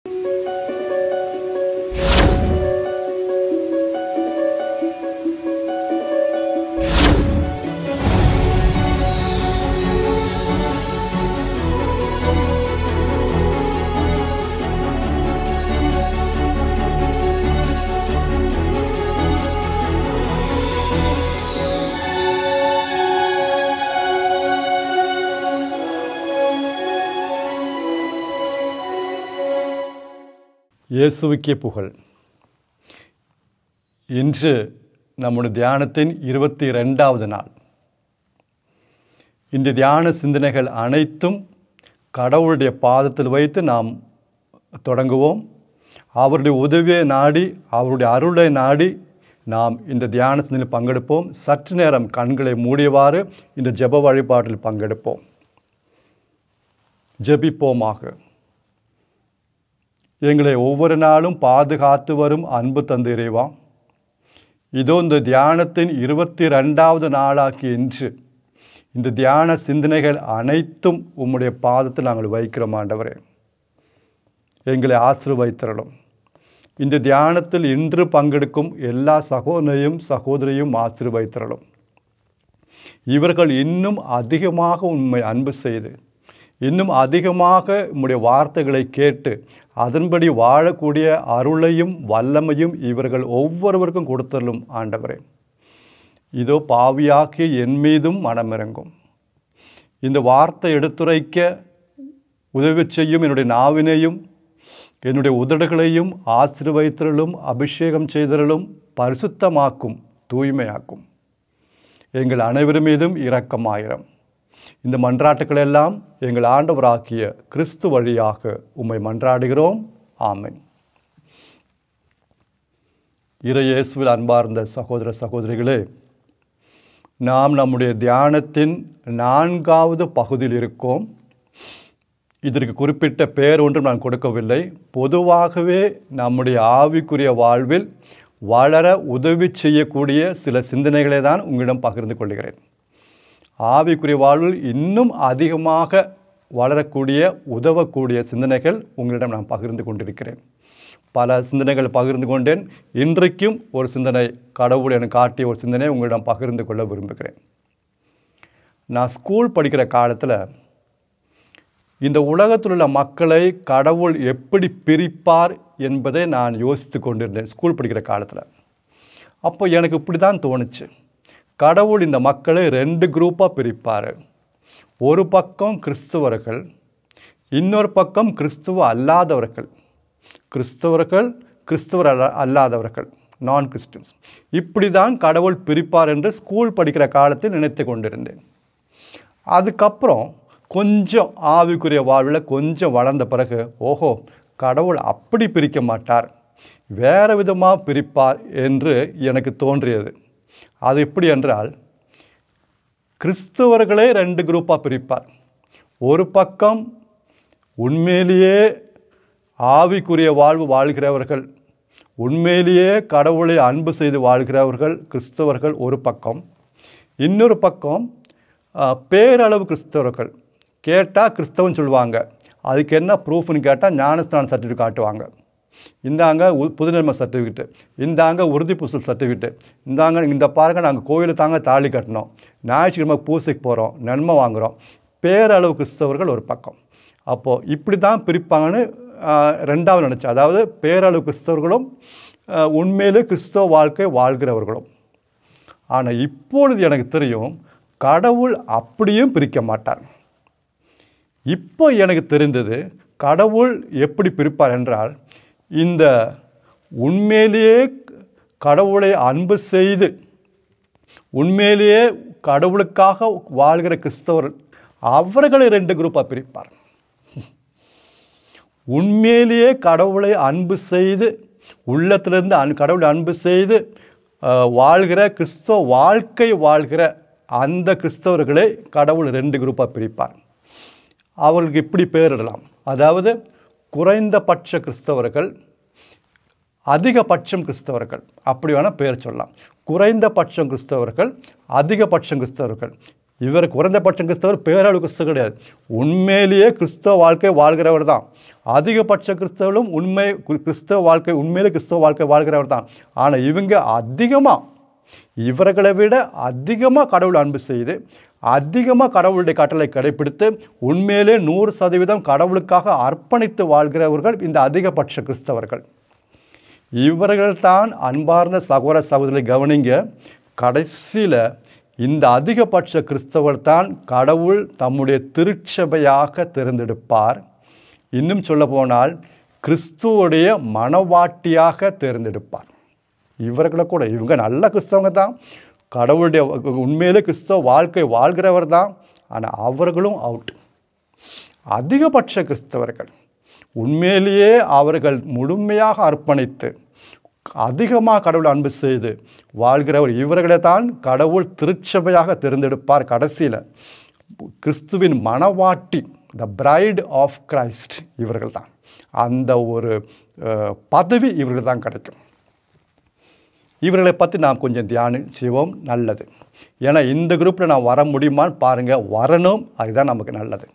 இயேசுவுக்கே புகழ் இன்று நம்முடைய தியானத்தின் இருபத்தி ரெண்டாவது நாள் இந்த தியான சிந்தனைகள் அனைத்தும் கடவுளுடைய பாதத்தில் வைத்து நாம் தொடங்குவோம் அவருடைய உதவியை நாடி அவருடைய அருளை நாடி நாம் இந்த தியான சிந்தனையில் பங்கெடுப்போம் சற்று நேரம் கண்களை மூடியவாறு இந்த ஜெப வழிபாட்டில் பங்கெடுப்போம் ஜெபிப்போமாக எங்களை ஒவ்வொரு நாளும் பாதுகாத்து வரும் அன்பு தந்து இறைவா இதோ இந்த தியானத்தின் இருபத்தி ரெண்டாவது நாளாக்கி இன்று இந்த தியான சிந்தனைகள் அனைத்தும் உம்முடைய பாதத்தில் நாங்கள் வைக்கிறோம் ஆண்டவரே எங்களை ஆசிர்வதித்தரலும் இந்த தியானத்தில் இன்று பங்கெடுக்கும் எல்லா சகோதரையும் சகோதரியும் ஆசிர்வதித்தரலும் இவர்கள் இன்னும் அதிகமாக உண்மை அன்பு செய்து இன்னும் அதிகமாக உம்முடைய வார்த்தைகளை கேட்டு அதன்படி வாழக்கூடிய அருளையும் வல்லமையும் இவர்கள் ஒவ்வொருவருக்கும் கொடுத்தலும் ஆண்டவரே இதோ பாவியாக்கி என் மீதும் மனமிறங்கும் இந்த வார்த்தை எடுத்துரைக்க உதவி செய்யும் என்னுடைய நாவினையும் என்னுடைய உதடுகளையும் ஆசிர்வதித்தலும் அபிஷேகம் செய்தலும் பரிசுத்தமாக்கும் தூய்மையாக்கும் எங்கள் அனைவர் மீதும் இரக்கமாயிரம் இந்த மன்றாட்டுக்கள் எல்லாம் எங்கள் ஆண்டவராக்கிய கிறிஸ்து வழியாக உம்மை மன்றாடுகிறோம் ஆமென் இறையேசுவில் அன்பார்ந்த சகோதர சகோதரிகளே நாம் நம்முடைய தியானத்தின் நான்காவது பகுதியில் இருக்கோம் இதற்கு குறிப்பிட்ட பெயர் ஒன்றும் நான் கொடுக்கவில்லை பொதுவாகவே நம்முடைய ஆவிக்குரிய வாழ்வில் வளர உதவி செய்யக்கூடிய சில சிந்தனைகளை தான் உங்களிடம் பகிர்ந்து கொள்கிறேன் ஆவிக்குரிய வாழ்வில் இன்னும் அதிகமாக வளரக்கூடிய உதவக்கூடிய சிந்தனைகள் உங்களிடம் நான் பகிர்ந்து கொண்டிருக்கிறேன் பல சிந்தனைகள் பகிர்ந்து கொண்டேன் இன்றைக்கும் ஒரு சிந்தனை கடவுள் எனக்கு காட்டிய ஒரு சிந்தனை உங்களிடம் பகிர்ந்து கொள்ள விரும்புகிறேன் நான் ஸ்கூல் படிக்கிற காலத்தில் இந்த உலகத்தில் உள்ள மக்களை கடவுள் எப்படி பிரிப்பார் என்பதை நான் யோசித்து கொண்டிருந்தேன் ஸ்கூல் படிக்கிற காலத்தில் அப்போ எனக்கு இப்படி தான் தோணுச்சு கடவுள் இந்த மக்களை ரெண்டு குரூப்பாக பிரிப்பார் ஒரு பக்கம் கிறிஸ்தவர்கள் இன்னொரு பக்கம் கிறிஸ்துவ அல்லாதவர்கள் கிறிஸ்தவர்கள் கிறிஸ்தவர் அல்ல அல்லாதவர்கள் நான் கிறிஸ்டின்ஸ் இப்படி தான் கடவுள் பிரிப்பார் என்று ஸ்கூல் படிக்கிற காலத்தில் நினைத்து கொண்டிருந்தேன் அதுக்கப்புறம் கொஞ்சம் ஆவிக்குரிய வாழ்வில் கொஞ்சம் வளர்ந்த பிறகு ஓஹோ கடவுள் அப்படி பிரிக்க மாட்டார் வேறு விதமாக பிரிப்பார் என்று எனக்கு தோன்றியது அது எப்படி என்றால் கிறிஸ்தவர்களே ரெண்டு குரூப்பாக பிரிப்பார் ஒரு பக்கம் உண்மையிலேயே ஆவிக்குரிய வாழ்வு வாழ்கிறவர்கள் உண்மையிலேயே கடவுளை அன்பு செய்து வாழ்கிறவர்கள் கிறிஸ்தவர்கள் ஒரு பக்கம் இன்னொரு பக்கம் பேரளவு கிறிஸ்தவர்கள் கேட்டால் கிறிஸ்தவன் சொல்லுவாங்க அதுக்கு என்ன ப்ரூஃப்னு கேட்டால் ஞானஸ்தான சர்டிஃபிகேட் காட்டுவாங்க இந்தாங்க புதுநன்மை சர்டிஃபிகேட்டு இந்தாங்க உறுதி பூசல் சர்டிஃபிகேட்டு இந்தாங்க இந்த பாருங்க நாங்கள் கோயிலுக்கு தாங்க தாலி கட்டினோம் ஞாயிற்றுக்கிழமை பூசைக்கு போகிறோம் நன்மை வாங்குகிறோம் பேரளவு கிறிஸ்தவர்கள் ஒரு பக்கம் அப்போது இப்படி தான் பிரிப்பாங்கன்னு ரெண்டாவது நினச்சேன் அதாவது பேரளவு கிறிஸ்தவர்களும் உண்மையிலே கிறிஸ்தவ வாழ்க்கை வாழ்கிறவர்களும் ஆனால் இப்பொழுது எனக்கு தெரியும் கடவுள் அப்படியும் பிரிக்க மாட்டார் இப்போ எனக்கு தெரிந்தது கடவுள் எப்படி பிரிப்பார் என்றால் இந்த உண்மையிலேயே கடவுளை அன்பு செய்து உண்மையிலேயே கடவுளுக்காக வாழ்கிற கிறிஸ்தவர் அவர்களை ரெண்டு குரூப்பாக பிரிப்பார் உண்மையிலேயே கடவுளை அன்பு செய்து உள்ளத்திலிருந்து அன் கடவுளை அன்பு செய்து வாழ்கிற கிறிஸ்தவ வாழ்க்கை வாழ்கிற அந்த கிறிஸ்தவர்களை கடவுள் ரெண்டு குரூப்பாக பிரிப்பார் அவர்களுக்கு இப்படி பெயரிடலாம் அதாவது குறைந்தபட்ச கிறிஸ்தவர்கள் அதிகபட்சம் கிறிஸ்தவர்கள் அப்படி வேணால் பெயர் சொல்லலாம் குறைந்தபட்சம் கிறிஸ்தவர்கள் அதிகபட்சம் கிறிஸ்தவர்கள் இவர் குறைந்தபட்சம் கிறிஸ்தவர் பேரளவு கிறிஸ்தவ கிடையாது உண்மையிலேயே கிறிஸ்தவ வாழ்க்கை வாழ்கிறவர் தான் அதிகபட்ச கிறிஸ்தவர்களும் உண்மை கு- கிறிஸ்தவ வாழ்க்கை உண்மையிலே கிறிஸ்தவ வாழ்க்கை வாழ்கிறவர் தான் ஆனால் இவங்க அதிகமாக இவர்களை விட அதிகமாக கடவுள் அன்பு செய்து அதிகமாக கடவுளுடைய கட்டளை கடைப்பிடித்து உண்மையிலே நூறு சதவீதம் கடவுளுக்காக அர்ப்பணித்து வாழ்கிறவர்கள் இந்த அதிகபட்ச கிறிஸ்தவர்கள் இவர்கள்தான் அன்பார்ந்த சகோதர சகோதரி கவனிங்க கடைசியில் இந்த அதிகபட்ச கிறிஸ்தவர் தான் கடவுள் தம்முடைய திருச்சபையாக தேர்ந்தெடுப்பார் இன்னும் சொல்ல போனால் கிறிஸ்துவுடைய மனவாட்டியாக தேர்ந்தெடுப்பார் இவர்களை கூட இவங்க நல்ல கிறிஸ்தவங்க தான் கடவுளுடைய உண்மையிலே கிறிஸ்தவ வாழ்க்கை வாழ்கிறவர் தான் ஆனால் அவர்களும் அவுட் அதிகபட்ச கிறிஸ்தவர்கள் உண்மையிலேயே அவர்கள் முழுமையாக அர்ப்பணித்து அதிகமாக கடவுள் அன்பு செய்து வாழ்கிறவர் இவர்களை தான் கடவுள் திருச்சபையாக தேர்ந்தெடுப்பார் கடைசியில் கிறிஸ்துவின் மணவாட்டி த பிரைட் ஆஃப் கிரைஸ்ட் இவர்கள் தான் அந்த ஒரு அஹ், பதவி இவர்கள் தான் கிடைக்கும் இவர்களை பற்றி நாம் கொஞ்சம் தியானம் செய்வோம் நல்லது ஏன்னா இந்த குரூப்பில் நான் வர முடியுமான்னு பாருங்கள் வரணும் அதுதான் நமக்கு நல்லது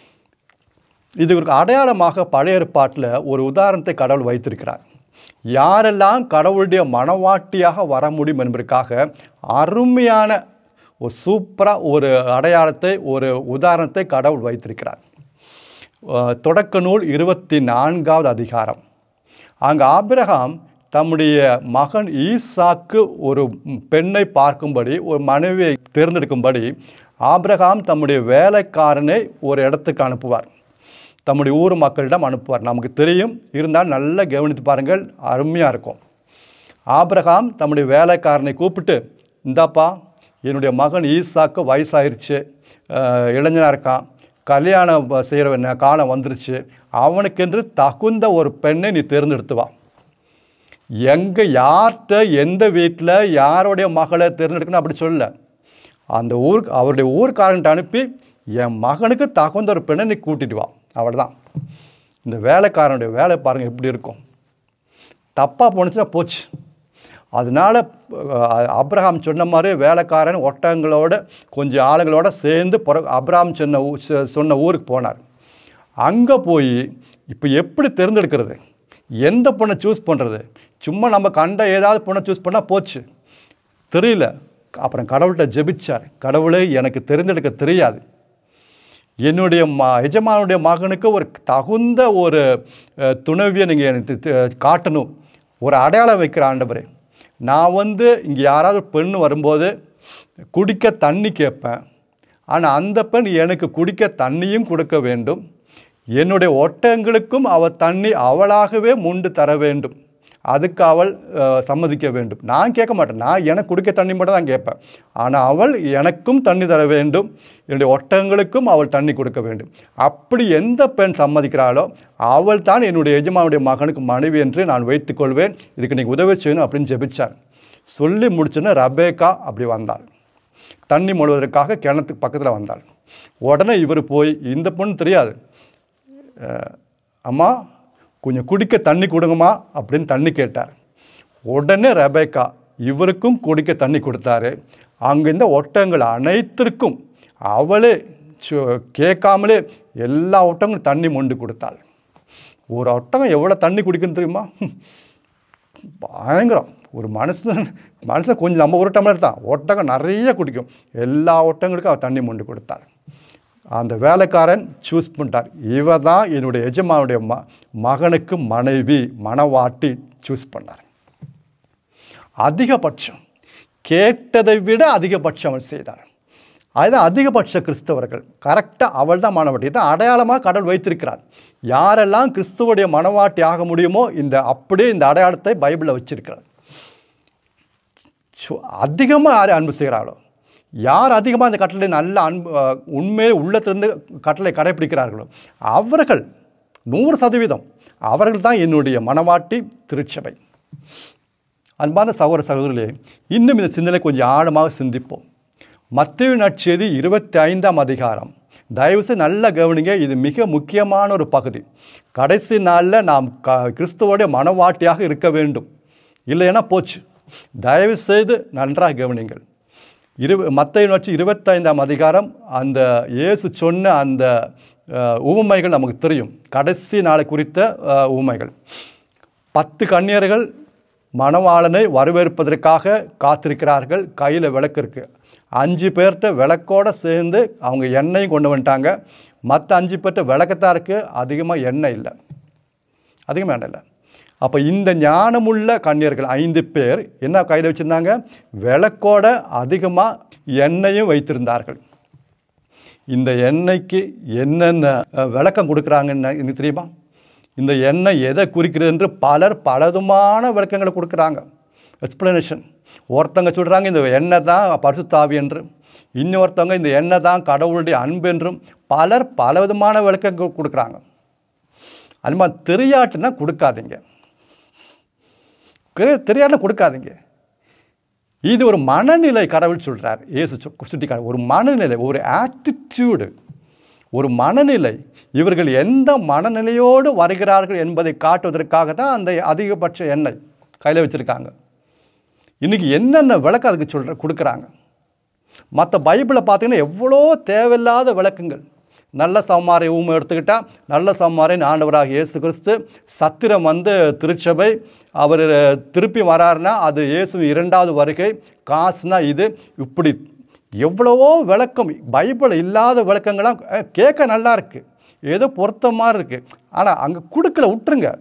இது ஒரு அடையாளமாக பழைய ஏற்பாட்டில் ஒரு உதாரணத்தை கடவுள் வைத்திருக்கிறார் யாரெல்லாம் கடவுளுடைய மனவாட்டியாக வர முடியும் என்பதற்காக அருமையான ஒரு சூப்பராக ஒரு அடையாளத்தை ஒரு உதாரணத்தை கடவுள் வைத்திருக்கிறார் அஹ், தொடக்க நூல் இருபத்தி நான்காவது அதிகாரம் அங்கே ஆபிரகாம் தம்முடைய மகன் ஈசாக்கு ஒரு பெண்ணை பார்க்கும்படி ஒரு மனைவியை தேர்ந்தெடுக்கும்படி ஆபிரகாம் தம்முடைய வேலைக்காரனை ஒரு இடத்துக்கு அனுப்புவார் தம்முடைய ஊர் மக்களிடம் அனுப்புவார் நமக்கு தெரியும் இருந்தால் நல்லா கவனித்து பாருங்கள் அருமையாக இருக்கும் ஆபிரகாம் தம்முடைய வேலைக்காரனை கூப்பிட்டு இந்தாப்பா என்னுடைய மகன் ஈசாக்கு வயசாயிருச்சு அஹ், இளைஞனா இருக்கான் கல்யாணம் ப- செய்கிற ந- காலம் வந்துருச்சு அவனுக்கென்று தகுந்த ஒரு பெண்ணை நீ தேர்ந்தெடுத்து வா எங்கே யார்கிட்ட எந்த வீட்டில் யாருடைய மகளை தேர்ந்தெடுக்கணும் அப்படி சொல்லல அந்த ஊருக்கு அவருடைய ஊர்க்காரன்ட்ட அனுப்பி என் மகனுக்கு தகுந்த ஒரு பெண்ணை நீ கூட்டிட்டு வா அவ்வளோதான் இந்த வேலைக்காரனுடைய வேலை பாருங்கள் எப்படி இருக்கும் தப்பாக போணுச்சுன்னா போச்சு அதனால் அப்ரஹாம் சொன்ன மாதிரி வேலைக்காரன் ஒட்டகங்களோட கொஞ்சம் ஆளுங்களோட சேர்ந்து புற அப்ரஹாம் சொன்ன ஊ- சொ- சொன்ன ஊருக்கு போனார் அங்கே போய் இப்போ எப்படி தேர்ந்தெடுக்கிறது எந்த பொண்ணை சூஸ் பண்ணுறது சும்மா நம்ம கண்ட ஏதாவது பொண்ணை சூஸ் பண்ணால் போச்சு தெரியல அப்புறம் கடவுள்கிட்ட ஜெபிச்சார் கடவுளே எனக்கு தேர்ந்தெடுக்க தெரியாது என்னுடைய ம எஜமானுடைய மகனுக்கு ஒரு தகுந்த ஒரு அஹ், துணைவியை நீங்கள் எனக்கு தி- காட்டணும் ஒரு அடையாளம் வைக்கிற ஆண்டவரே நான் வந்து இங்கே யாராவது பெண் வரும்போது குடிக்க தண்ணி கேட்பேன் ஆனால் அந்த பெண் எனக்கு குடிக்க தண்ணியும் கொடுக்க வேண்டும் என்னுடைய ஒட்டகங்களுக்கும் அவள் தண்ணி அவளாகவே முண்டு தர வேண்டும் அதுக்கு அவள் அஹ், சம்மதிக்க வேண்டும் நான் கேட்க மாட்டேன் நான் எனக்கு குடிக்க தண்ணி மட்டும் தான் கேட்பேன் ஆனால் அவள் எனக்கும் தண்ணி தர வேண்டும் என்னுடைய ஒட்டகங்களுக்கும் அவள் தண்ணி கொடுக்க வேண்டும் அப்படி எந்த பெண் சம்மதிக்கிறாளோ அவள் தான் என்னுடைய எஜமானுடைய மகனுக்கு மனைவி என்று நான் வைத்துக்கொள்வேன் இதுக்கு நீங்கள் உதவி செய்யணும் அப்படின்னு ஜெபிச்சார் சொல்லி முடிச்சோன்னே ரபேக்கா அப்படி வந்தாள் தண்ணி மொழுவதற்காக கிணத்துக்கு பக்கத்தில் வந்தாள் உடனே இவர் போய் இந்த பொண்ணு தெரியாது அஹ், அம்மா கொஞ்சம் குடிக்க தண்ணி கொடுங்கம்மா அப்படின்னு தண்ணி கேட்டார் உடனே ரெபேக்கா இவருக்கும் குடிக்க தண்ணி கொடுத்தாரு அங்கே இந்த ஒட்டகங்கள் அனைத்திற்கும் அவளே சு- கேட்காமலே எல்லா ஒட்டகங்களும் தண்ணி மொண்டு கொடுத்தாள் ஒரு ஒட்டகம் எவ்வளோ தண்ணி குடிக்குன்னு தெரியுமா பயங்கரம் ஒரு மனுஷன் மனுஷன் கொஞ்சம் நம்ம ஒரு டம்ளர் தான் ஒட்டகம் நிறைய குடிக்கும் எல்லா ஒட்டகங்களுக்கும் அவர் தண்ணி மொண்டு கொடுத்தார் அந்த வேலைக்காரன் சூஸ் பண்ணிட்டார் இவ தான் என்னுடைய எஜமானுடைய ம மகனுக்கு மனைவி மணவாட்டி சூஸ் பண்ணார் அதிகபட்சம் கேட்டதை விட அதிகபட்சம் அவன் செய்தார் அதுதான் அதிகபட்ச கிறிஸ்தவர்கள் கரெக்டாக அவள் தான் மனவாட்டி தான் அடையாளமாக கடவுள் வைத்திருக்கிறார் யாரெல்லாம் கிறிஸ்துவுடைய மனவாட்டி ஆக முடியுமோ இந்த அப்படியே இந்த அடையாளத்தை பைபிளில் வச்சிருக்கிறார் அதிகமாக யார் அன்பு செய்கிறார்களோ யார் அதிகமாக இந்த கட்டளை நல்ல அன்பு அஹ், உண்மையை உள்ளத்திலிருந்து கட்டளை கடைபிடிக்கிறார்களோ அவர்கள் நூறு சதவீதம் அவர்கள் தான் என்னுடைய மனவாட்டி திருச்சபை அன்பான சகோதர சகோதரிகளே இன்னும் இந்த சிந்தனை கொஞ்சம் ஆழமாக சிந்திப்போம் மத்திய நற்செய்தி இருபத்தி ஐந்தாம் அதிகாரம் தயவுசெய்து நல்லா கவனிங்க இது மிக முக்கியமான ஒரு பகுதி கடைசி நாளில் நாம் க கிறிஸ்துவோடைய மனவாட்டியாக இருக்க வேண்டும் இல்லைன்னா போச்சு தயவு செய்து நன்றாக கவனிங்கள் இரு மத்திய நோட்சி இருபத்தைந்தாம் அதிகாரம் அந்த இயேசு சொன்ன அந்த அஹ், உவமைகள் நமக்கு தெரியும் கடைசி நாளை குறித்த அஹ், உவமைகள் பத்து கன்னியர்கள் மணவாளனை வரவேற்பதற்காக காத்திருக்கிறார்கள் கையில் விளக்கு இருக்கு அஞ்சு பேர்கிட்ட விளக்கோட சேர்ந்து அவங்க எண்ணெயும் கொண்டு வந்துட்டாங்க மற்ற அஞ்சு பேர்கிட்ட விளக்கத்தான் இருக்குது அதிகமாக எண்ணெய் இல்லை அதிகமாக எண்ணெய் இல்லை அப்போ இந்த ஞானமுள்ள கன்னியர்கள் ஐந்து பேர் என்ன கையில் வச்சுருந்தாங்க விளக்கோட அதிகமாக எண்ணெயும் வைத்திருந்தார்கள் இந்த எண்ணெய்க்கு என்னென்ன அஹ், விளக்கம் கொடுக்குறாங்கன்னு எனக்கு தெரியுமா இந்த எண்ணெய் எதை குறிக்கிறது என்று பலர் பலதுமான விளக்கங்களை கொடுக்குறாங்க எக்ஸ்பிளனேஷன் ஒருத்தங்க சொல்கிறாங்க இந்த எண்ணெய் தான் பரிசுத்தாவி என்று இன்னொருத்தவங்க இந்த எண்ணெய் தான் கடவுளுடைய அன்பு என்றும் பலர் பலவிதமான விளக்கங்கள் கொடுக்குறாங்க அது மாதிரி தெரியாட்டுன்னா கொடுக்காதீங்க தெரி- தெரியாட்டுனா கொடுக்காதீங்க இது ஒரு மனநிலை கடவுள் சொல்கிறார் ஏசு சுட்டி ஒரு மனநிலை ஒரு ஆட்டிடியூடு ஒரு மனநிலை இவர்கள் எந்த மனநிலையோடு வருகிறார்கள் என்பதை காட்டுவதற்காக தான் அந்த அதிகபட்ச எண்ணெய் கையில் வச்சுருக்காங்க இன்றைக்கி என்னென்ன விளக்கம் அதுக்கு சொல்கிற கொடுக்குறாங்க மற்ற பைபிளை பார்த்தீங்கன்னா எவ்வளோ தேவையில்லாத விளக்கங்கள் நல்ல சமாரை ஊமை எடுத்துக்கிட்டால் நல்ல சமாரின் ஆண்டவராக இயேசு கிறிஸ்து சத்திரம் வந்து திருச்சபை அவர் திருப்பி வராருன்னா அது இயேசு இரண்டாவது வருகை காசுனா இது இப்படி எவ்வளவோ விளக்கம் பைபிள் இல்லாத விளக்கங்கள்லாம் அஹ், கேட்க நல்லா இருக்குது ஏதோ பொருத்தமாக இருக்குது ஆனால் அங்கே கொடுக்கல விட்டுருங்க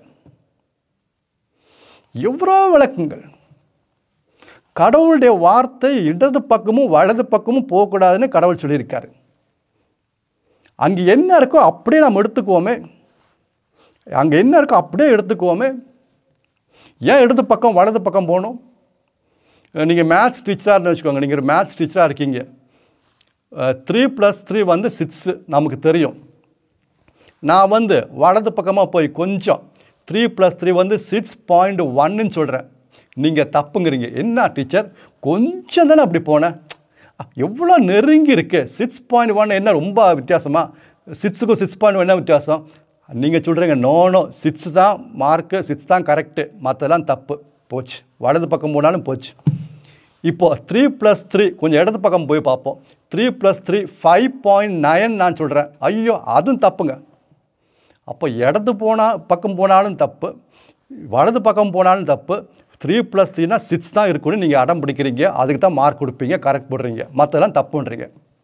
எவ்வளோ விளக்கங்கள் கடவுளுடைய வார்த்தை இடது பக்கமும் வலது பக்கமும் போகக்கூடாதுன்னு கடவுள் சொல்லியிருக்காரு அங்கே என்ன இருக்கோ அப்படியே நம்ம எடுத்துக்குவோமே அங்கே என்ன இருக்கோ அப்படியே எடுத்துக்குவோமே ஏன் இடது பக்கம் வலது பக்கம் போகணும் நீங்கள் மேத்ஸ் டீச்சராக வச்சுக்கோங்க நீங்கள் ஒரு மேத்ஸ் டீச்சராக இருக்கீங்க த்ரீ ப்ளஸ் த்ரீ வந்து சிக்ஸு நமக்கு தெரியும் நான் வந்து வலது பக்கமாக போய் கொஞ்சம் த்ரீ ப்ளஸ் த்ரீ வந்து சிக்ஸ் பாயிண்ட் ஒன்னு சொல்கிறேன் நீங்கள் தப்புங்கிறீங்க என்ன டீச்சர் கொஞ்சம் தானே அப்படி போனேன் எவ்வளோ நெருங்கி இருக்கு சிக்ஸ் பாயிண்ட் ஒன் என்ன ரொம்ப வித்தியாசமா சிக்ஸுக்கும் சிக்ஸ் பாயிண்ட் என்ன வித்தியாசம் நீங்கள் சொல்கிறீங்க நோனோ சிக்ஸ் தான் மார்க்கு சிக்ஸ் தான் கரெக்டு மற்றதெல்லாம் தப்பு போச்சு வலது பக்கம் போனாலும் போச்சு இப்போ த்ரீ ப்ளஸ் த்ரீ கொஞ்சம் இடது பக்கம் போய் பார்ப்போம் three plus three five point nine நான் சொல்கிறேன் ஐயோ அதுவும் தப்புங்க அப்போ இடது போனால் பக்கம் போனாலும் தப்பு வலது பக்கம் போனாலும் தப்பு த்ரீ ப்ளஸ் த்ரீனா சிக்ஸ் தான் இருக்குன்னு நீங்கள் அடம் பிடிக்கிறீங்க அதுக்கு தான் மார்க் கொடுப்பீங்க கரெக்ட் போடுறீங்க மற்றெல்லாம் தப்புன்றீங்க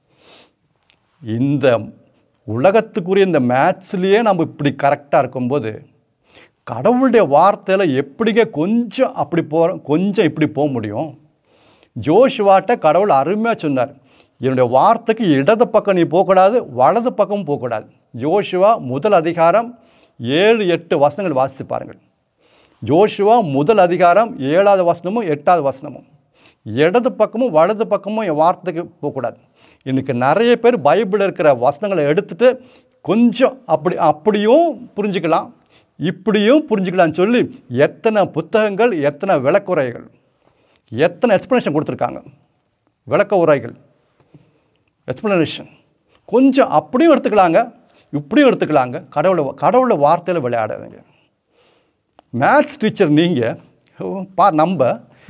இந்த உலகத்துக்குரிய இந்த மேத்ஸ்லேயே நம்ம இப்படி கரெக்டாக இருக்கும்போது கடவுளுடைய வார்த்தையில் எப்படிங்க கொஞ்சம் அப்படி போகிறோம் கொஞ்சம் இப்படி போக முடியும் ஜோஷுவாட்ட கடவுள் அருமையாக சொன்னார் என்னுடைய வார்த்தைக்கு இடது பக்கம் நீ போகக்கூடாது வலது பக்கம் போகக்கூடாது ஜோஷுவா முதல் அதிகாரம் ஏழு எட்டு வசனங்கள் வாசித்து பாருங்கள் ஜோஷுவா முதல் அதிகாரம் ஏழாவது வசனமும் எட்டாவது வசனமும் இடது பக்கமும் வலது பக்கமும் என் வார்த்தைக்கு போகக்கூடாது இன்றைக்கி நிறைய பேர் பைபிளில் இருக்கிற வசனங்களை எடுத்துட்டு கொஞ்சம் அப்படி அப்படியும் புரிஞ்சுக்கலாம் இப்படியும் புரிஞ்சுக்கலாம்னு சொல்லி எத்தனை புத்தகங்கள் எத்தனை விளக்குரைகள் எத்தனை எக்ஸ்ப்ளனேஷன் கொடுத்துருக்காங்க விளக்க உரைகள் எக்ஸ்ப்ளனேஷன் கொஞ்சம் அப்படியும் எடுத்துக்கலாங்க இப்படியும் எடுத்துக்கலாங்க கடவுளை கடவுளை வார்த்தையில் விளையாடாதீங்க மேத்ஸ் டீச்சர் நீங்கள் பா நம்ம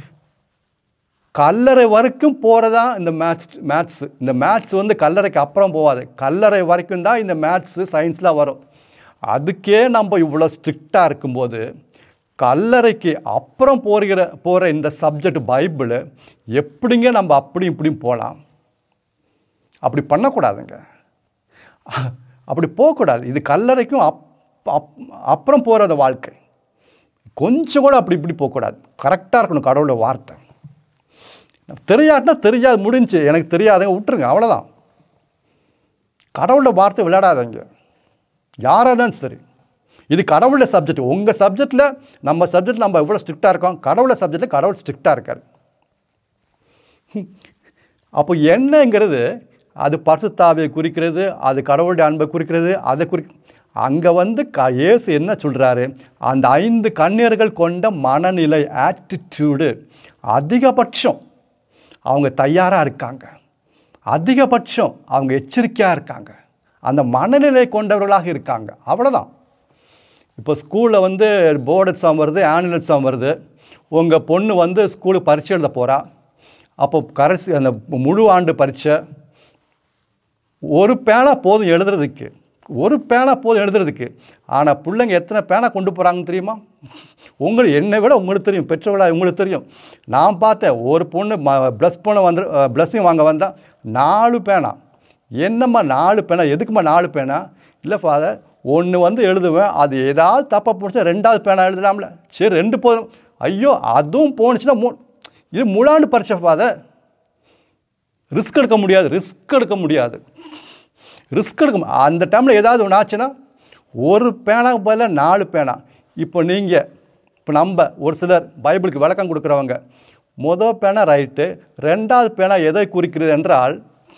கல்லறை வரைக்கும் போகிறதா இந்த மேத்ஸ் மேத்ஸ் இந்த மேத்ஸ் வந்து கல்லறைக்கு அப்புறம் போகாது கல்லறை வரைக்கும் தான் இந்த மேத்ஸு சயின்ஸ்லாம் வரும் அதுக்கே நம்ம இவ்வளோ ஸ்ட்ரிக்டாக இருக்கும்போது கல்லறைக்கு அப்புறம் போகிற போகிற இந்த சப்ஜெக்ட் பைபிள் எப்படிங்க நம்ம அப்படி இப்படியும் போகலாம் அப்படி பண்ணக்கூடாதுங்க அப்படி போகக்கூடாது இது கல்லறைக்கும் அப் அப் அப்புறம் போகிற வாழ்க்கை கொஞ்சம் கூட அப்படி இப்படி போகக்கூடாது கரெக்டாக இருக்கணும் கடவுளோட வார்த்தை தெரியாட்டினா தெரியாது முடிஞ்சு எனக்கு தெரியாதுங்க விட்டுருங்க அவ்வளோதான் கடவுளோட வார்த்தை விளையாடாதீங்க யாராக இருந்தாலும் சரி இது கடவுளோட சப்ஜெக்ட் உங்கள் சப்ஜெக்டில் நம்ம சப்ஜெக்டில் நம்ம எவ்வளோ ஸ்ட்ரிக்டாக இருக்கோம் கடவுளோட சப்ஜெக்டில் கடவுள் ஸ்ட்ரிக்டாக இருக்கார் அப்போ என்னங்கிறது அது பரிசுத்தாவியை குறிக்கிறது அது கடவுளுடைய அன்பை குறிக்கிறது அதை குறி அங்கே வந்து க இயேசு என்ன சொல்கிறாரு அந்த ஐந்து கண்ணீர்கள் கொண்ட மனநிலை ஆட்டிடியூடு அதிகபட்சம் அவங்க தயாராக இருக்காங்க அதிகபட்சம் அவங்க எச்சரிக்கையாக இருக்காங்க அந்த மனநிலை கொண்டவர்களாக இருக்காங்க அவ்வளோதான் இப்போ ஸ்கூலில் வந்து போர்டு எக்ஸாம் வருது ஆனுவல் எக்ஸாம் வருது உங்கள் பொண்ணு வந்து ஸ்கூலுக்கு பரீட்சை எழுத போகிறா அப்போ கடைசி அந்த முழு ஆண்டு பரீட்சை ஒரு பேனா போதும் எழுதுறதுக்கு ஒரு பேனா போதும் எழுதுறதுக்கு ஆனால் பிள்ளைங்க எத்தனை பேனா கொண்டு போகிறாங்கன்னு தெரியுமா உங்களுக்கு என்னை விட உங்களுக்கு தெரியும் பெற்றோர்களாக உங்களுக்கு தெரியும் நான் பார்த்தேன் ஒரு பொண்ணு ம ப்ளஸ் பொண்ணு வந்து ப்ளஸ்ஸிங் வாங்க வந்தால் நாலு பேனா என்னம்மா நாலு பேனா எதுக்கும்மா நாலு பேனா இல்லை ஃபாதர் ஒன்று வந்து எழுதுவேன் அது ஏதாவது தப்பாக போணுச்சா ரெண்டாவது பேனா எழுதலாம்ல சரி ரெண்டு போதும் ஐயோ அதுவும் போணுச்சுன்னா மூ இது முழாண்டு பரிச்சை ஃபாதர் ரிஸ்க் எடுக்க முடியாது ரிஸ்க் எடுக்க முடியாது ரிஸ்க் எடுக்க மு- அந்த டைமில் ஏதாவது ஒன்று ஆச்சுன்னா ஒரு பேனாக்கு பதிலாக நாலு பேனா இப்போ நீங்கள் இப்போ நம்ம ஒரு சிலர் பைபிளுக்கு விளக்கம் கொடுக்குறவங்க மொதல் பேனா ரைட்டு ரெண்டாவது பேனா எதை குறிக்கிறது என்றால்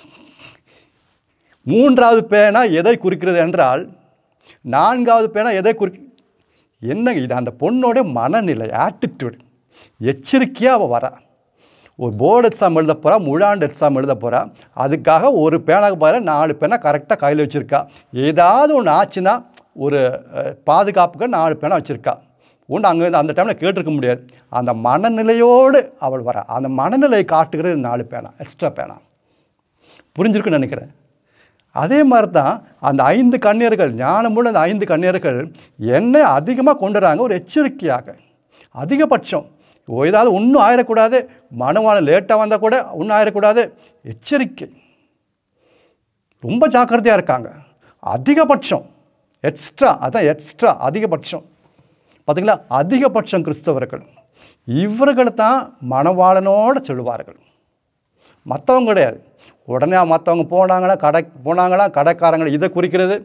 மூன்றாவது பேனா எதை குறிக்கிறது என்றால் நான்காவது பேனா எதை குறி என்னங்க இது அந்த பொண்ணோட மனநிலை ஆட்டிடியூட் எச்சரிக்கையாக அவள் வரா ஒரு போர்டு எக்ஸாம் எழுத போகிறா முழாண்டு எக்ஸாம் எழுத போகிறா அதுக்காக ஒரு பேனாக்கு பதிலாக நாலு பேனா கரெக்டாக கையில் வச்சுருக்கா ஏதாவது ஒன்று ஆச்சுன்னா ஒரு அஹ், பாதுகாப்புக்கு நாலு பேனா வச்சுருக்கா ஒன்று அங்கே அந்த டைமில் கேட்டிருக்க முடியாது அந்த மனநிலையோடு அவள் வரா அந்த மனநிலையை காட்டுகிறது நாலு பேனா எக்ஸ்ட்ரா பேனா புரிஞ்சிருக்குன்னு நினைக்கிறேன் அதே மாதிரி தான் அந்த ஐந்து கன்னியர்கள் ஞானமுள்ள அந்த ஐந்து கன்னியர்கள் என்னை அதிகமாக கொண்டு வராங்க ஒரு எச்சரிக்கையாக அதிகபட்சம் ஓ, ஏதாவது ஒன்றும் ஆயிடக்கூடாது மனவான லேட்டாக வந்தால் கூட ஒன்றும் ஆயிடக்கூடாது எச்சரிக்கை ரொம்ப ஜாக்கிரதையாக இருக்காங்க அதிகபட்சம் எக்ஸ்ட்ரா அதான் எக்ஸ்ட்ரா அதிகபட்சம் பார்த்தீங்களா அதிகபட்சம் கிறிஸ்தவர்கள் இவர்கள் தான் மணவாளனோடு சொல்லுவார்கள் மற்றவங்க கிடையாது உடனே மற்றவங்க போனாங்கன்னா கடை போனாங்களா கடைக்காரங்களை இதை குறிக்கிறது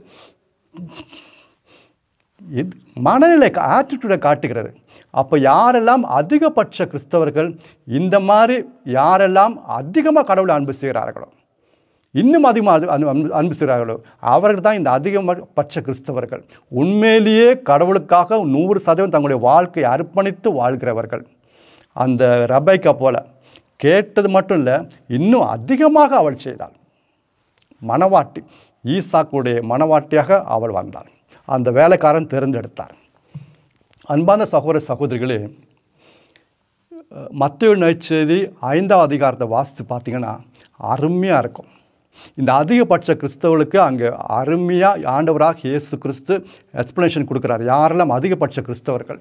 இது மனநிலை ஆட்டிடியூடை காட்டுகிறது அப்போ யாரெல்லாம் அதிகபட்ச கிறிஸ்தவர்கள் இந்த மாதிரி யாரெல்லாம் அதிகமாக கடவுளை அன்பு செய்கிறார்களோ இன்னும் அதிகமாக அது அன்பு- அன்பு அன்பு செய்கிறார்களோ அவர்கள் தான் இந்த அதிகபட்ச கிறிஸ்தவர்கள் உண்மையிலேயே கடவுளுக்காக நூறு சதவீதம் தங்களுடைய வாழ்க்கையை அர்ப்பணித்து வாழ்கிறவர்கள் அந்த ரபைக்கா போல கேட்டது மட்டும் இல்லை இன்னும் அதிகமாக அவள் செய்தாள் மணவாட்டி ஈசாக்குடைய மணவாட்டியாக அவள் வந்தாள் அந்த வேலைக்காரன் தேர்ந்தெடுத்தார் அன்பான சகோதர சகோதரிகளே மத்திய நற்செய்தி ஐந்தாம் அதிகாரத்தை வாசித்து பார்த்தீங்கன்னா அருமையாக இருக்கும் இந்த அதிகபட்ச கிறிஸ்தவர்களுக்கு அங்கே அருமையாக ஆண்டவராக இயேசு கிறிஸ்து எக்ஸ்ப்ளனேஷன் கொடுக்குறார் யாரெல்லாம் அதிகபட்ச கிறிஸ்தவர்கள்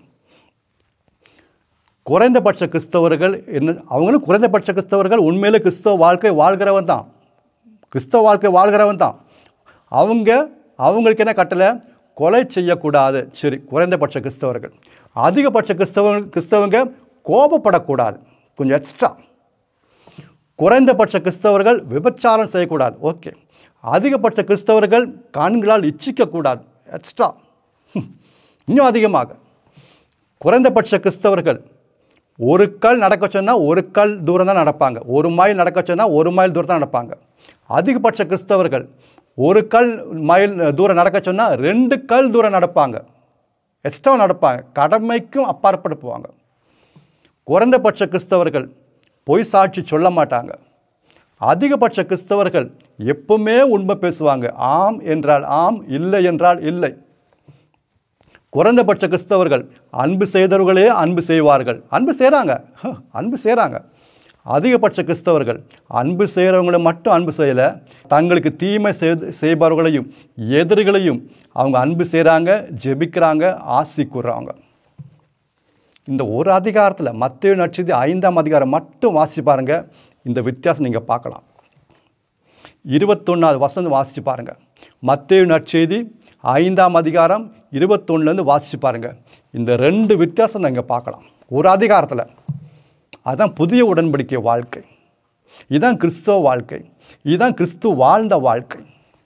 குறைந்தபட்ச கிறிஸ்தவர்கள் என்ன அவங்களும் குறைந்தபட்ச கிறிஸ்தவர்கள் உண்மையிலே கிறிஸ்தவ வாழ்க்கை வாழ்கிறவன் தான் கிறிஸ்தவ வாழ்க்கை வாழ்கிறவன் தான் அவங்க அவங்களுக்கு என்ன கட்டளை கொலை செய்யக்கூடாது சரி குறைந்தபட்ச கிறிஸ்தவர்கள் அதிகபட்ச கிறிஸ்தவ கிறிஸ்தவங்க கோபப்படக்கூடாது கொஞ்சம் எக்ஸ்ட்ரா குறைந்தபட்ச கிறிஸ்தவர்கள் விபச்சாரம் செய்யக்கூடாது ஓகே அதிகபட்ச கிறிஸ்தவர்கள் கண்களால் இச்சிக்கக்கூடாது எக்ஸ்ட்ரா இன்னும் அதிகமாக குறைந்தபட்ச கிறிஸ்தவர்கள் ஒரு கல் நடக்க சொன்னால் ஒரு கல் தூரம் தான் நடப்பாங்க ஒரு மைல் நடக்க சொன்னால் ஒரு மைல் தூரம் தான் நடப்பாங்க அதிகபட்ச கிறிஸ்தவர்கள் ஒரு கல் மைல் தூரம் நடக்க சொன்னால் ரெண்டு கல் தூரம் நடப்பாங்க எக்ஸ்ட்ரா நடப்பாங்க கடமைக்கும் அப்பாற்பட்டு போவாங்க குறைந்தபட்ச கிறிஸ்தவர்கள் பொய் சாட்சி சொல்ல மாட்டாங்க அதிகபட்ச கிறிஸ்தவர்கள் எப்பவுமே உண்மை பேசுவாங்க ஆம் என்றால் ஆம் இல்லை என்றால் இல்லை குறைந்தபட்ச கிறிஸ்தவர்கள் அன்பு செய்தவர்களே அன்பு செய்வார்கள் அன்பு செய்கிறாங்க அன்பு செய்கிறாங்க அதிகபட்ச கிறிஸ்தவர்கள் அன்பு செய்கிறவங்களை மட்டும் அன்பு செய்யலை தங்களுக்கு தீமை செய் செய்பவர்களையும் எதிரிகளையும் அவங்க அன்பு செய்கிறாங்க ஜெபிக்கிறாங்க ஆசி கூறுறாங்க இந்த ஒரு அதிகாரத்தில் மத்திய நட்சதி ஐந்தாம் அதிகாரம் மட்டும் வாசிச்சு பாருங்க இந்த வித்தியாசம் நீங்கள் பார்க்கலாம் இருபத்தொன்னாவது வசனம் வாசிச்சு பாருங்க மத்திய நற்செய்தி ஐந்தாம் அதிகாரம் இருபத்தொன்னுலேருந்து வாசிச்சு பாருங்க இந்த ரெண்டு வித்தியாசம் நீங்கள் பார்க்கலாம் ஒரு அதிகாரத்தில் அதுதான் புதிய உடன்படிக்கை வாழ்க்கை இதுதான் கிறிஸ்தவ வாழ்க்கை இதுதான் கிறிஸ்து வாழ்ந்த வாழ்க்கை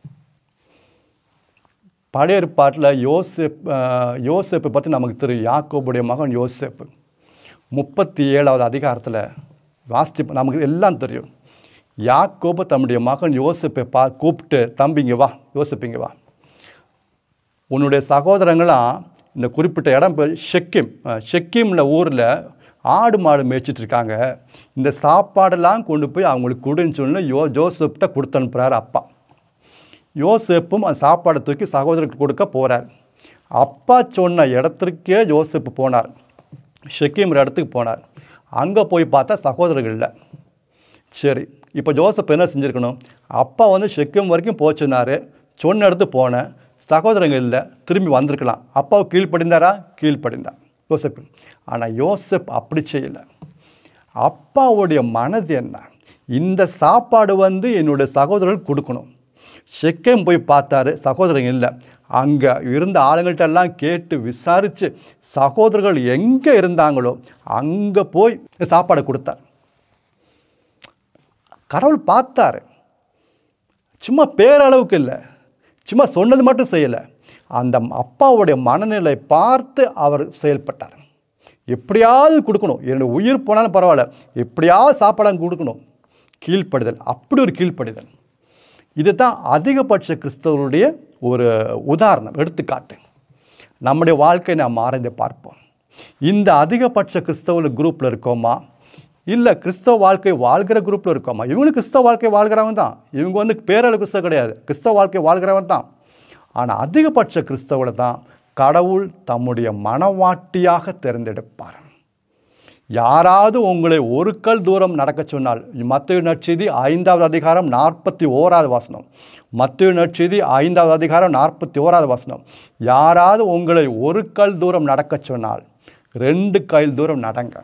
பழைய ஏற்பாட்டில் யோசேப் அஹ், யோசேப்பை பற்றி நமக்கு தெரியும் யாக்கோபுடைய மகன் யோசேப்பு முப்பத்தி ஏழாவது அதிகாரத்தில் வாசித்து நமக்கு எல்லாம் தெரியும் யாக்கோபு தம்முடைய மகன் யோசேப்பை பா கூப்பிட்டு தம்பிங்க வா யோசிப்பிங்க வா உன்னுடைய சகோதரங்களாம் இந்த குறிப்பிட்ட இடம் பேர் ஷெக்கிம் அஹ், ஷெக்கிம்ல ஊரில் ஆடு மாடு மேய்ச்சிட்டு இருக்காங்க இந்த சாப்பாடெல்லாம் கொண்டு போய் அவங்களுக்கு கொடுன்னு சொல்லி யோ ஜோசப்கிட்ட கொடுத்து அனுப்புகிறார் அப்பா யோசேப்பும் அந்த சாப்பாடை தூக்கி சகோதரருக்கு கொடுக்க போகிறார் அப்பா சொன்ன இடத்திற்கே யோசேப்பு போனார் ஷெக்கீம் இடத்துக்கு போனார் அங்கே போய் பார்த்தா சகோதரர்கள் இல்லை சரி இப்போ ஜோசப் என்ன செஞ்சுருக்கணும் அப்பா வந்து செக்கம் வரைக்கும் போச்சுனாரு சொன்ன இடத்து போனேன் சகோதரங்க இல்லை திரும்பி வந்திருக்கலாம் அப்பாவை கீழ்ப்படிந்தாரா கீழ்ப்படிந்தார் யோசப் ஆனால் யோசப் அப்படி செய்யலை அப்பாவுடைய மனது என்ன இந்த சாப்பாடு வந்து என்னுடைய சகோதரர்கள் கொடுக்கணும் செக்கம் போய் பார்த்தாரு சகோதரங்க இல்லை அங்கே இருந்த ஆளுங்கள்ட்ட எல்லாம் கேட்டு விசாரித்து சகோதரர்கள் எங்கே இருந்தாங்களோ அங்கே போய் சாப்பாடை கொடுத்தார் கடவுள் பார்த்தாரு சும்மா பேரளவுக்கு இல்லை சும்மா சொன்னது மட்டும் செய்யலை அந்த அப்பாவுடைய மனநிலை பார்த்து அவர் செயல்பட்டார் எப்படியாவது கொடுக்கணும் என்னுடைய உயிர் போனாலும் பரவாயில்ல எப்படியாவது சாப்பாடு கொடுக்கணும் கீழ்ப்படுதல் அப்படி ஒரு கீழ்ப்படுதல் இதுதான் அதிகபட்ச கிறிஸ்தவருடைய ஒரு உதாரணம் எடுத்துக்காட்டு நம்முடைய வாழ்க்கையை நாம் ஆராய்ந்து பார்ப்போம் இந்த அதிகபட்ச கிறிஸ்தவ குரூப்பில் இருக்கோமா இல்லை கிறிஸ்தவ வாழ்க்கை வாழ்கிற குரூப்பில் இருக்கோமா இவங்களும் கிறிஸ்தவ வாழ்க்கை வாழ்கிறவங்க தான் இவங்க வந்து பேரளவு கிறிஸ்தவ கிடையாது கிறிஸ்தவ வாழ்க்கை வாழ்கிறவன் தான் ஆனால் அதிகபட்ச கிறிஸ்தவனை தான் கடவுள் தம்முடைய மனவாட்டியாக தேர்ந்தெடுப்பார் யாராவது உங்களை ஒரு கல் தூரம் நடக்க சொன்னால் மத்திய நற்செய்தி ஐந்தாவது அதிகாரம் நாற்பத்தி ஓராவது வசனம் மத்திய நற்செய்தி ஐந்தாவது அதிகாரம் நாற்பத்தி ஓராவது வசனம் யாராவது உங்களை ஒரு கல் தூரம் நடக்க சொன்னால் ரெண்டு கைல் தூரம் நடங்க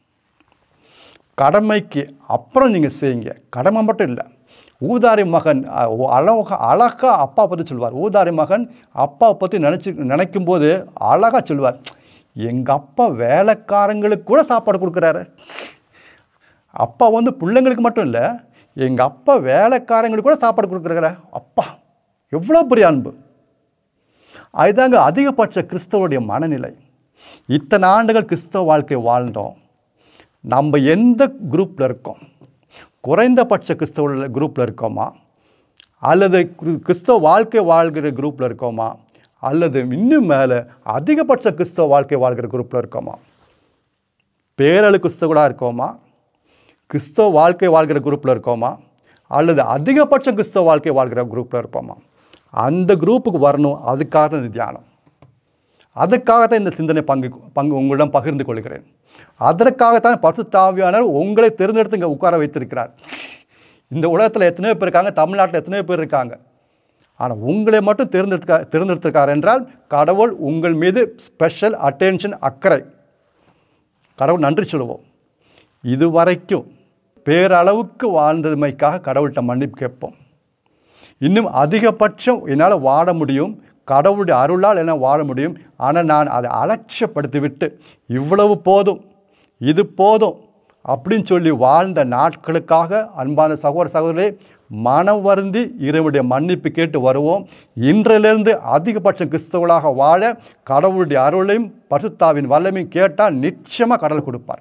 கடமைக்கு அப்புறம் நீங்கள் செய்யுங்க கடமை மட்டும் இல்லை ஊதாரி மகன் அழக அழகாக அப்பா பற்றி சொல்வார் ஊதாரி மகன் அப்பாவை பற்றி நினச்சி நினைக்கும் போது அழகாக சொல்வார் எங்கள் அப்பா வேலைக்காரங்களுக்கு கூட சாப்பாடு கொடுக்குறாரு அப்பா வந்து பிள்ளைங்களுக்கு மட்டும் இல்லை எங்கள் அப்பா வேலைக்காரங்களுக்கு கூட சாப்பாடு கொடுக்குறாரு அப்பா எவ்வளோ பெரிய அன்பு அதுதாங்க அதிகபட்ச கிறிஸ்தவருடைய மனநிலை இத்தனை ஆண்டுகள் கிறிஸ்தவ வாழ்க்கை வாழ்ந்தோம் நம்ம எந்த குரூப்பில் இருக்கோம் குறைந்தபட்ச கிறிஸ்தவ குரூப்பில் இருக்கோமா அல்லது கிறிஸ்தவ வாழ்க்கை வாழ்கிற குரூப்பில் இருக்கோமா அல்லது இன்னும் மேலே அதிகபட்ச கிறிஸ்தவ வாழ்க்கை வாழ்கிற குரூப்பில் இருக்கோமா பேரழு கிறிஸ்தவர்களாக இருக்கோமா கிறிஸ்தவ வாழ்க்கை வாழ்கிற குரூப்பில் இருக்கோமா அல்லது அதிகபட்ச கிறிஸ்தவ வாழ்க்கை வாழ்கிற குரூப்பில் இருப்போமா அந்த குரூப்புக்கு வரணும் அதுக்காக தான் இந்த தியானம் அதுக்காகத்தான் இந்த சிந்தனை பங்கு பங்கு உங்களிடம் பகிர்ந்து கொள்கிறேன் அதற்காகத்தான் பசு தாவியானர் உங்களை தேர்ந்தெடுத்து இங்கே உட்கார வைத்திருக்கிறார் இந்த உலகத்தில் எத்தனையோ பேர் இருக்காங்க தமிழ்நாட்டில் எத்தனையோ பேர் இருக்காங்க ஆனால் உங்களை மட்டும் தேர்ந்தெடுக்க தேர்ந்தெடுத்திருக்கார் என்றால் கடவுள் உங்கள் மீது ஸ்பெஷல் அட்டென்ஷன் அக்கறை கடவுள் நன்றி சொல்லுவோம் இதுவரைக்கும் பேரளவுக்கு வாழ்ந்ததுமைக்காக கடவுள்கிட்ட மன்னிப்பு கேட்போம் இன்னும் அதிகபட்சம் என்னால் வாழ முடியும் கடவுளுடைய அருளால் என்னால் வாழ முடியும் ஆனால் நான் அதை அலட்சியப்படுத்திவிட்டு இவ்வளவு போதும் இது போதும் அப்படின்னு சொல்லி வாழ்ந்த நாட்களுக்காக அன்பான சகோதர சகோதரே மனம் வருந்தி இறைவனுடைய மன்னிப்பு கேட்டு வருவோம் இன்றிலிருந்து அதிகபட்ச கிறிஸ்தவர்களாக வாழ கடவுளுடைய அருளையும் பசுத்தாவின் வல்லமையும் கேட்டால் நிச்சயமாக கடவுள் கொடுப்பார்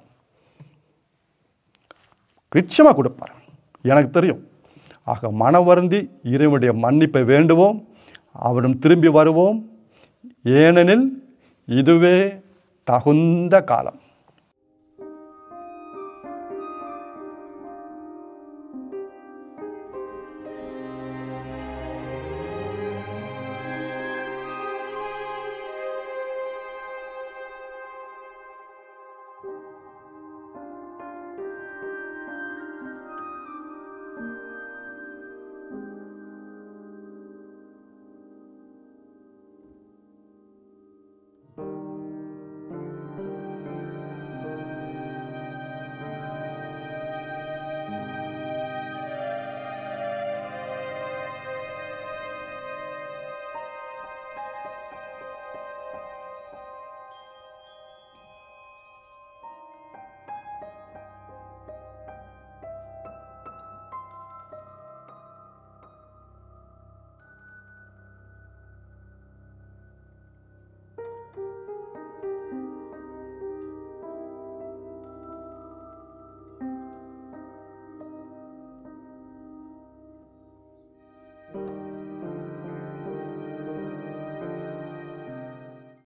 நிச்சயமாக கொடுப்பார் எனக்கு தெரியும் ஆக மனம் வருந்தி இறைவனுடைய மன்னிப்பை வேண்டுவோம் அவரிடம் திரும்பி வருவோம் ஏனெனில் இதுவே தகுந்த காலம்